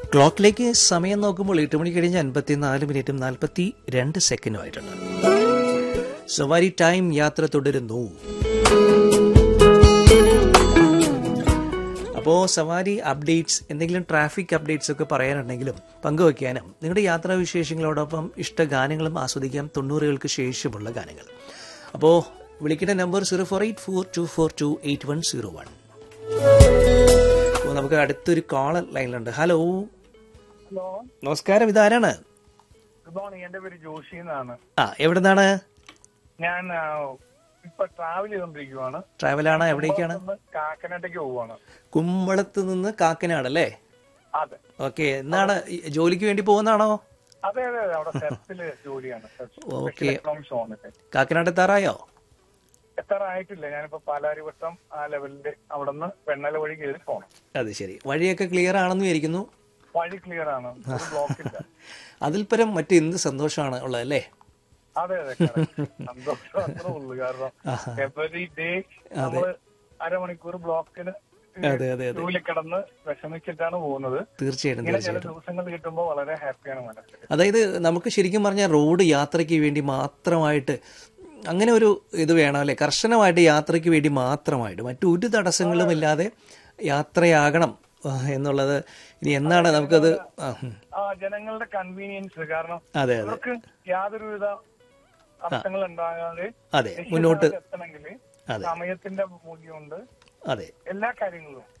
ക്ലോക്കിലേക്ക് സമയം നോക്കുമ്പോൾ എട്ട് മണി കഴിഞ്ഞ് അൻപത്തിനാല് മിനിറ്റും നാൽപ്പത്തി രണ്ട് സെക്കൻഡും ആയിട്ടുണ്ട് സവാരി ടൈം യാത്ര തുടരുന്നു അപ്പോൾ സവാരി അപ്ഡേറ്റ്സ് എന്തെങ്കിലും ട്രാഫിക് അപ്ഡേറ്റ്സ് ഒക്കെ പറയാനുണ്ടെങ്കിലും പങ്കുവയ്ക്കാനും നിങ്ങളുടെ യാത്രാ വിശേഷങ്ങളോടൊപ്പം ഇഷ്ട ഗാനങ്ങളും ആസ്വദിക്കാം തൊണ്ണൂറുകൾക്ക് ശേഷമുള്ള ഗാനങ്ങൾ അപ്പോൾ വിളിക്കേണ്ട number zero four eight four two four two eight one zero one അപ്പോൾ നമുക്ക് അടുത്തൊരു കോളർ ലൈനിലുണ്ട് ഹലോ ഹലോ നമസ്കാരം ഇതാരാണ് ഗുഡ് മോർണിംഗ് എന്റെ പേര് ജോഷി എന്നാണ് ആ എവിടെ നിന്നാണ് ഞാൻ ആ, ഇപ്പൊ ട്രാവൽ ചെയ്തോണ്ടിരിക്കുവാണ് ട്രാവലാണ് എവിടേക്കാണ് ഒന്ന് കാക്കനാട്ടേക്ക് പോവാണ് കുമ്പളത്ത് നിന്ന് കാക്കനാട് അല്ലേ അതെ ഓക്കെ എന്നാണ് ഈ ജോലിക്ക് വേണ്ടി പോകുന്നതാണോ അതെ അതെ അതെ അവിടെ സെർച്ചില് ജോലിയാണ് ഓക്കേ. എക്കണോമിക്സ് വന്നിട്ട് കാക്കനാട് എത്താറായോ എത്ര ആയിട്ടില്ല ഞാനിപ്പോ പാലാരിവട്ടം ആ ലെവലിന്റെ അവിടെ നിന്ന് വെണ്ണല വഴി കയറി പോണം അത് ശരി വഴിയൊക്കെ ക്ലിയർ ആണെന്ന് വിചാരിക്കുന്നു വഴി ക്ലിയർ ആണ് ഒരു ബ്ലോക്ക് ഇല്ല അതിൽ പരം മറ്റ് എന്ത് സന്തോഷമാണ് ഉള്ളത് അല്ലേ അതെ അതെ correct. സന്തോഷം അത്രേ ഉള്ളൂ കാരണം എവറി ഡേ നമ്മള് അരമണിക്കൂർ ബ്ലോക്കിന് അതെ അതെ അതെ ജോലി കിടന്ന് വിഷമിച്ചിട്ടാണ് പോകുന്നത് തീർച്ചയായിട്ടും ഇങ്ങനെ ചില തീർച്ചയായിട്ടും ദിവസങ്ങൾ കിട്ടുമ്പോൾ വളരെ ഹാപ്പിയാണ് മനസ്സിൽ അതായത് നമുക്ക് ശരിക്കും പറഞ്ഞാൽ റോഡ് യാത്രയ്ക്ക് വേണ്ടി മാത്രമായിട്ട് അങ്ങനെ ഒരു ഇത് വേണം അല്ലേ കർശനമായിട്ട് യാത്രയ്ക്ക് വേണ്ടി മാത്രമായിട്ട് മറ്റൊരു തടസ്സങ്ങളും ഇല്ലാതെ യാത്രയാകണം ആ, എന്നുള്ളത് ഇനി എന്നാണ് നമുക്കത് ആ, ഉം. ആ ജനങ്ങളുടെ കൺവീനിയൻസ് കാരണം അതെ അതെ അവർക്ക് യാതൊരുവിധ അർത്ഥങ്ങൾ ഉണ്ടാകാതെ അതെ മുന്നോട്ട് എത്തണമെങ്കിൽ അതെ സമയത്തിന്റെ മൂല്യമുണ്ട് അതെ എല്ലാ കാര്യങ്ങളും